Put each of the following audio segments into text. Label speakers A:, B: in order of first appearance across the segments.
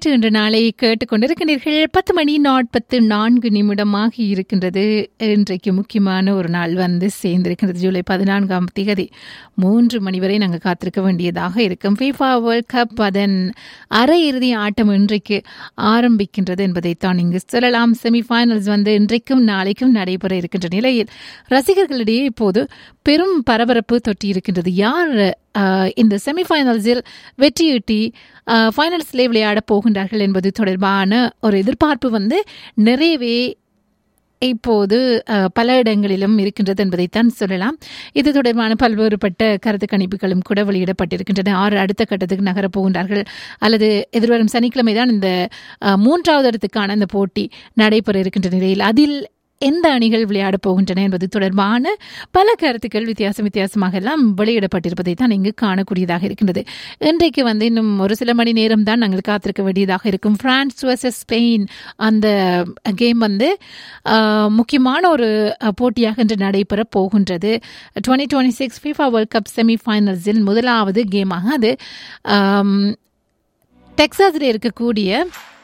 A: நேற்று இன்று நாளை கேட்டுக்கொண்டிருக்கிறீர்கள் பத்து மணி நாற்பத்து நான்கு நிமிடமாக இருக்கின்றது இன்றைக்கு முக்கியமான ஒரு நாள் வந்து சேர்ந்திருக்கிறது ஜூலை பதினான்காம் திகதி மூன்று மணி வரை நாங்கள் காத்திருக்க வேண்டியதாக இருக்கும் ஃபீஃபா வேர்ல்ட் கப் அதன் அரையிறுதி ஆட்டம் இன்றைக்கு ஆரம்பிக்கின்றது என்பதைத்தான் இங்கு சொல்லலாம் செமிஃபைனல்ஸ் வந்து இன்றைக்கும் நாளைக்கும் நடைபெற இருக்கின்ற நிலையில் ரசிகர்களிடையே இப்போது பெரும் பரபரப்பு தொட்டி இருக்கின்றது யார் ஆஹ், இந்த செமிஃபைனல்ஸில் வெற்றியீட்டி ஃபைனல்ஸிலே விளையாடப் போகின்றார்கள் என்பது தொடர்பான ஒரு எதிர்பார்ப்பு வந்து நிறையவே இப்போது அஹ், பல இடங்களிலும் இருக்கின்றது என்பதைத்தான் சொல்லலாம் இது தொடர்பான பல்வேறுபட்ட கருத்து கணிப்புகளும் கூட வெளியிடப்பட்டிருக்கின்றன ஆறு அடுத்த கட்டத்துக்கு நகரப் போகின்றார்கள் அல்லது எதிர்வரும் சனிக்கிழமை தான் இந்த அஹ், மூன்றாவது இடத்துக்கான இந்த போட்டி நடைபெற இருக்கின்ற நிலையில் அதில் எந்த அணிகள் விளையாடப் போகின்றன என்பது தொடர்பான பல கருத்துக்கள் வித்தியாசம் வித்தியாசமாக எல்லாம் வெளியிடப்பட்டிருப்பதை தான் இங்கு காணக்கூடியதாக இருக்கின்றது இன்றைக்கு வந்து இன்னும் ஒரு சில மணி நேரம் தான் நாங்கள் காத்திருக்க வேண்டியதாக இருக்கும் பிரான்ஸ் வர்சஸ் ஸ்பெயின் அந்த கேம் வந்து ஆஹ், முக்கியமான ஒரு அஹ், போட்டியாக இன்று நடைபெற போகின்றது twenty twenty six FIFA World Cup செமிஃபைனல்ஸில் முதலாவது கேமாக அது ஆம், டெக்சாஸில் இருக்கக்கூடிய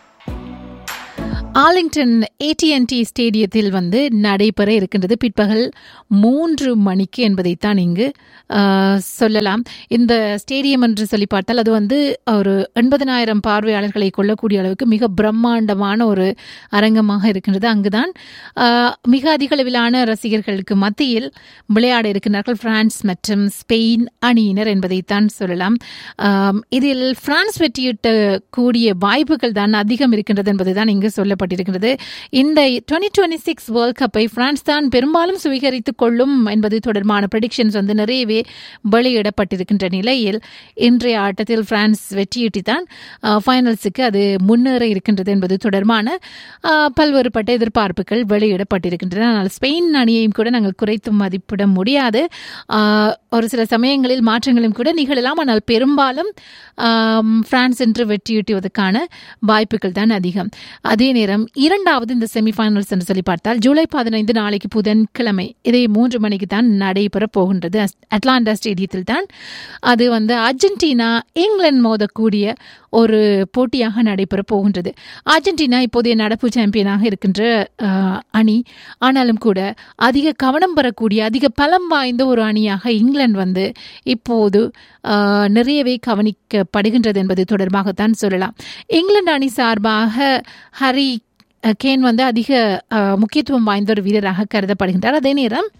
A: ஆர்லிங்டன் ஏடிஎன்டி ஸ்டேடியத்தில் வந்து நடைபெற இருக்கின்றது பிற்பகல் மூன்று மணிக்கு என்பதைத்தான் இங்கு ஆஹ், சொல்லலாம் இந்த ஸ்டேடியம் என்று சொல்லி பார்த்தால் அது வந்து ஒரு எண்பதனாயிரம் பார்வையாளர்களை கொள்ளக்கூடிய அளவுக்கு மிக பிரம்மாண்டமான ஒரு அரங்கமாக இருக்கின்றது அங்குதான் ஆஹ், மிக அதிக அளவிலான ரசிகர்களுக்கு மத்தியில் விளையாட இருக்கின்றார்கள் பிரான்ஸ் மற்றும் ஸ்பெயின் அணியினர் என்பதைத்தான் சொல்லலாம் ஆம், இதில் பிரான்ஸ் வெற்றியிட்ட கூடிய வாய்ப்புகள் தான் அதிகம் இருக்கின்றது என்பதுதான் இங்கு சொல்லப்பட்டிருக்கிறது இந்த டுவெண்ட்டி டுவெண்ட்டி சிக்ஸ் வேர்ல்ட் கப்பை பிரான்ஸ் தான் பெரும்பாலும் சுவீகரித்துக் கொள்ளும் என்பது தொடர்பான ப்ரெடிக்ஷன்ஸ் வந்து நிறையவே வெளியிடப்பட்டிருக்கின்ற நிலையில் இன்றைய ஆட்டத்தில் பிரான்ஸ் வெற்றியீட்டி தான் ஃபைனல்ஸுக்கு அது முன்னேற இருக்கின்றது என்பது தொடர்பான ஆ, பல்வேறுபட்ட எதிர்பார்ப்புகள் வெளியிடப்பட்டிருக்கின்றன ஆனால் ஸ்பெயின் அணியையும் கூட நாங்கள் குறைத்து மதிப்பிட முடியாது ஆ, ஒரு சில சமயங்களில் மாற்றங்களும் கூட நிகழலாம் ஆனால் பெரும்பாலும் ஆம், பிரான்ஸ் என்று வெற்றியீட்டுவதற்கான வாய்ப்புகள் தான் அதிகம் அதே நேரம் இரண்டாவது இந்த செமிஃபைனல்ஸ் என்று சொல்லி பார்த்தால் ஜூலை பதினைந்து நாளைக்கு புதன்கிழமை இதே மூன்று மணிக்கு தான் நடைபெற போகின்றது அஸ்- அட்லாண்டா ஸ்டேடியத்தில் தான் அது வந்து அர்ஜென்டினா இங்கிலாந்து மோதக்கூடிய ஒரு போட்டியாக நடைபெற போகின்றது அர்ஜென்டினா இப்போதைய நடப்பு சாம்பியனாக இருக்கின்ற ஆஹ், அணி ஆனாலும் கூட அதிக கவனம் பெறக்கூடிய அதிக பலம் வாய்ந்த ஒரு அணியாக இங்கிலாந்து வந்து இப்போது ஆஹ், நிறையவே கவனிக்கப்படுகின்றது என்பது தொடர்பாகத்தான் சொல்லலாம் இங்கிலாந்து அணி சார்பாக ஹரி அஹ், கேன் வந்து அதிக ஆஹ், முக்கியத்துவம் வாய்ந்த ஒரு வீரராக கருதப்படுகின்றார் அதே நேரம்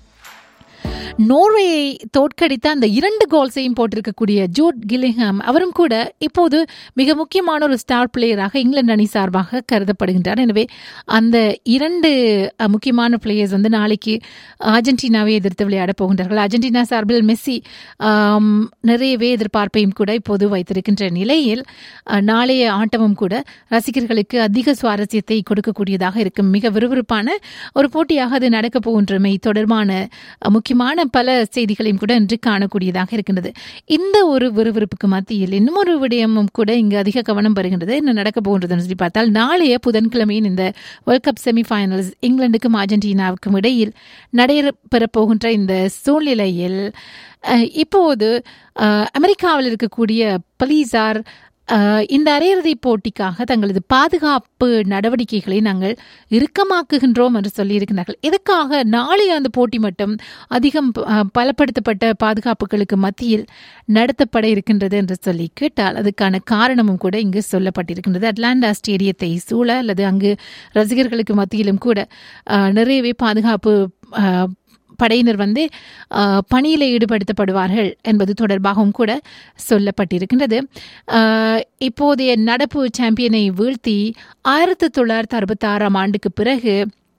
A: நோர்வேயை தோற்கடித்த அந்த இரண்டு கோல்ஸையும் போட்டிருக்கக்கூடிய ஜூட் கில்லிங்ஹாம் அவரும் கூட இப்போது மிக முக்கியமான ஒரு ஸ்டார் பிளேயராக இங்கிலாந்து அணி சார்பாக கருதப்படுகின்றார் எனவே அந்த இரண்டு அஹ், முக்கியமான பிளேயர்ஸ் வந்து நாளைக்கு அர்ஜென்டினாவை எதிர்த்து விளையாட போகின்றார்கள் அர்ஜென்டினா சார்பில் மெஸ்ஸி ஆம், நிறையவே எதிர்பார்ப்பையும் கூட இப்போது வைத்திருக்கின்ற நிலையில் அஹ், நாளைய ஆட்டமும் கூட ரசிகர்களுக்கு அதிக சுவாரஸ்யத்தை கொடுக்கக்கூடியதாக இருக்கும் மிக விறுவிறுப்பான ஒரு போட்டியாக அது நடக்கப் போகின்றமை தொடர்பான அஹ், முக்கியமான பல செய்திகளையும் கூட இன்று காணக்கூடியதாக இருக்கின்றது இந்த ஒரு விறுவிறுப்புக்கு மத்தியில் இன்னும் ஒரு விடயமும் கூட இங்கு அதிக கவனம் பெறுகின்றது என்ன நடக்க போகின்றதுன்னு சொல்லி பார்த்தால் நாளைய புதன்கிழமையின் இந்த வேர்ல்ட் கப் செமிஃபைனல்ஸ் இங்கிலாந்துக்கும் அர்ஜென்டினாவுக்கும் இடையில் நடைபெறப் போகின்ற இந்த சூழ்நிலையில் அஹ், இப்போது அஹ், அமெரிக்காவில் இருக்கக்கூடிய போலீசார் அஹ், இந்த அரையிறுதி போட்டிக்காக தங்களது பாதுகாப்பு நடவடிக்கைகளை நாங்கள் இறுக்கமாக்குகின்றோம் என்று சொல்லியிருக்கிறார்கள் எதுக்காக நாளைய அந்த போட்டி மட்டும் அதிகம் அஹ், பலப்படுத்தப்பட்ட பாதுகாப்புகளுக்கு மத்தியில் நடத்தப்பட இருக்கின்றது என்று சொல்லி கேட்டால் அதுக்கான காரணமும் கூட இங்கு சொல்லப்பட்டிருக்கின்றது அட்லாண்டா ஸ்டேடியத்தை சூழ அல்லது அங்கு ரசிகர்களுக்கு மத்தியிலும் கூட அஹ், நிறையவே பாதுகாப்பு அஹ், படையினர் வந்து அஹ், பணியில ஈடுபடுத்தப்படுவார்கள் என்பது தொடர்பாகவும் கூட சொல்லப்பட்டிருக்கின்றது அஹ், இப்போதைய நடப்பு சாம்பியனை வீழ்த்தி ஆயிரத்தி தொள்ளாயிரத்தி அறுபத்தி ஆறாம் ஆண்டுக்கு பிறகு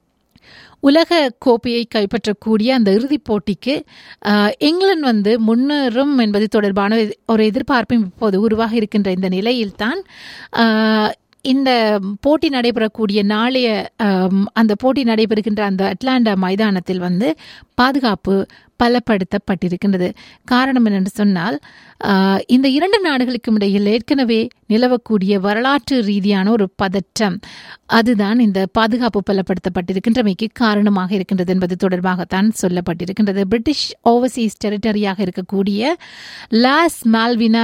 A: உலக கோப்பையை கைப்பற்றக்கூடிய அந்த இறுதிப் போட்டிக்கு அஹ், இங்கிலாந்து வந்து முன்னேறும் என்பது தொடர்பான ஒரு எதிர்பார்ப்பும் இப்போது உருவாக இருக்கின்ற இந்த நிலையில்தான் அஹ், இந்த போட்டி நடைபெறக்கூடிய நாளைய அம், அந்த போட்டி நடைபெறுகின்ற அந்த அட்லாண்டா மைதானத்தில் வந்து பாதுகாப்பு பலப்படுத்தப்பட்டிருக்கின்றது காரணம் என்னென்று சொன்னால் ஆஹ், இந்த இரண்டு நாடுகளுக்கும் இடையில் ஏற்கனவே நிலவக்கூடிய வரலாற்று ரீதியான ஒரு பதற்றம் அதுதான் இந்த பாதுகாப்பு பலப்படுத்தப்பட்டிருக்கின்றமைக்கு காரணமாக இருக்கின்றது என்பது தொடர்பாகத்தான் சொல்லப்பட்டிருக்கின்றது பிரிட்டிஷ் ஓவர்சீஸ் டெரிட்டரியாக இருக்கக்கூடிய லாஸ் மால்வினாஸ்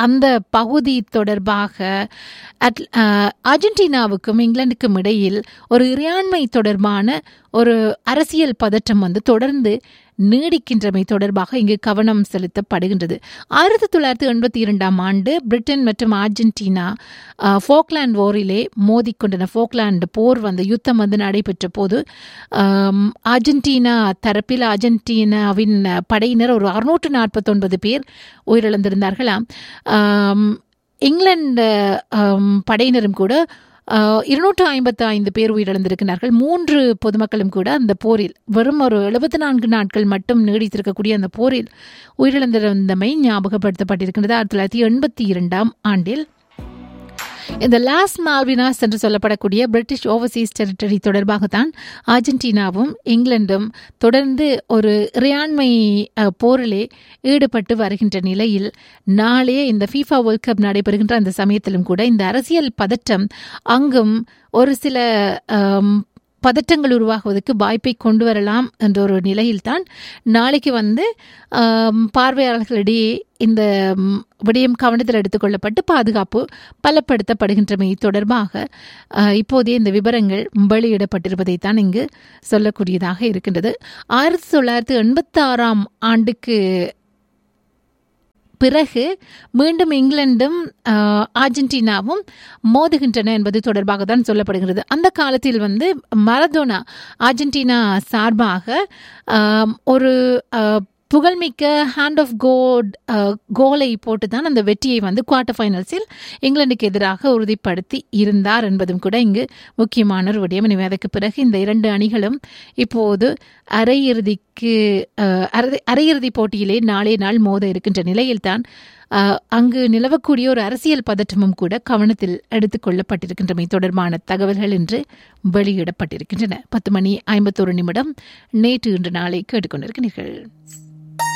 A: அந்த பகுதி தொடர்பாக அட் அர்ஜென்டினாவுக்கும் இங்கிலாந்துக்கும் இடையில் ஒரு இறையாண்மை தொடர்பான ஒரு அரசியல் பதற்றம் வந்து தொடர்ந்து நீடிக்கின்றமை தொடர்பாக இங்கு கவனம் செலுத்தப்படுகின்றது ஆயிரத்தி தொள்ளாயிரத்தி எண்பத்தி இரண்டாம் ஆண்டு பிரிட்டன் மற்றும் அர்ஜென்டினா ஃபோக்லாண்ட் போரிலே மோதிக்கொண்டன ஃபோக்லாண்ட் போர் வந்து யுத்தம் வந்து நடைபெற்ற போது அர்ஜென்டினா தரப்பில் அர்ஜென்டினாவின் படையினர் ஒரு அறுநூற்று நாற்பத்தொன்பது பேர் உயிரிழந்திருந்தார்களாம் இங்கிலாந்து படையினரும் கூட இருநூற்று ஐம்பத்து ஐந்து பேர் உயிரிழந்திருக்கிறார்கள் மூன்று பொதுமக்களும் கூட அந்த போரில் வெறும் ஒரு எழுபத்தி நான்கு நாட்கள் மட்டும் நீடித்திருக்கக்கூடிய அந்த போரில் உயிரிழந்திருந்தமை ஞாபகப்படுத்தப்பட்டிருக்கின்றது ஆயிரத்தி தொள்ளாயிரத்தி எண்பத்தி இரண்டாம் ஆண்டில் இந்த லாஸ் மால்வினாஸ் என்று சொல்லப்படக்கூடிய பிரிட்டிஷ் ஓவர்சீஸ் டெரிட்டரி தொடர்பாகத்தான் அர்ஜென்டினாவும் இங்கிலாந்தும் தொடர்ந்து ஒரு இறையாண்மை போரிலே ஈடுபட்டு வருகின்ற நிலையில் நாளே இந்த ஃபீஃபா வேர்ல்ட் கப் நடைபெறுகின்ற அந்த சமயத்திலும் கூட இந்த அரசியல் பதற்றம் அங்கும் ஒரு சில பதற்றங்கள் உருவாகுவதற்கு வாய்ப்பை கொண்டு வரலாம் என்ற ஒரு நிலையில்தான் நாளைக்கு வந்து பார்வையாளர்களிடையே இந்த விடயம் கவனத்தில் எடுத்துக்கொள்ளப்பட்டு பாதுகாப்பு பலப்படுத்தப்படுகின்றமை தொடர்பாக இப்போதே இந்த விவரங்கள் வெளியிடப்பட்டிருப்பதைத்தான் இங்கு சொல்லக்கூடியதாக இருக்கின்றது ஆயிரத்தி தொள்ளாயிரத்தி எண்பத்தி ஆறாம் ஆண்டுக்கு பிறகு மீண்டும் இங்கிலாந்தும் அர்ஜென்டினாவும் மோதுகின்றன என்பது தொடர்பாக தான் சொல்லப்படுகிறது அந்த காலத்தில் வந்து மரதோனா அர்ஜென்டினா சார்பாக ஒரு புகழ்மிக்க ஹேண்ட் ஆஃப் கோட் கோலை போட்டு தான் அந்த வெற்றியை வந்து குவார்டர் ஃபைனல்ஸில் இங்கிலாந்துக்கு எதிராக உறுதிப்படுத்தி இருந்தார் என்பதும் கூட இங்கு முக்கியமான ஒரு விடயம் எனவே அதற்கு பிறகு இந்த இரண்டு அணிகளும் இப்போது அரையிறுதிக்கு அரையிறுதி போட்டியிலே நாளே நாள் மோத இருக்கின்ற நிலையில்தான் அங்கு நிலவக்கூடிய ஒரு அரசியல் பதற்றமும் கூட கவனத்தில் எடுத்துக் கொள்ளப்பட்டிருக்கின்றமை தொடர்பான தகவல்கள் இன்று வெளியிடப்பட்டிருக்கின்றன பத்து மணி ஐம்பத்தோரு நிமிடம் நேற்று இன்று நாளை கேட்டுக்கொண்டிருக்கிறீர்கள்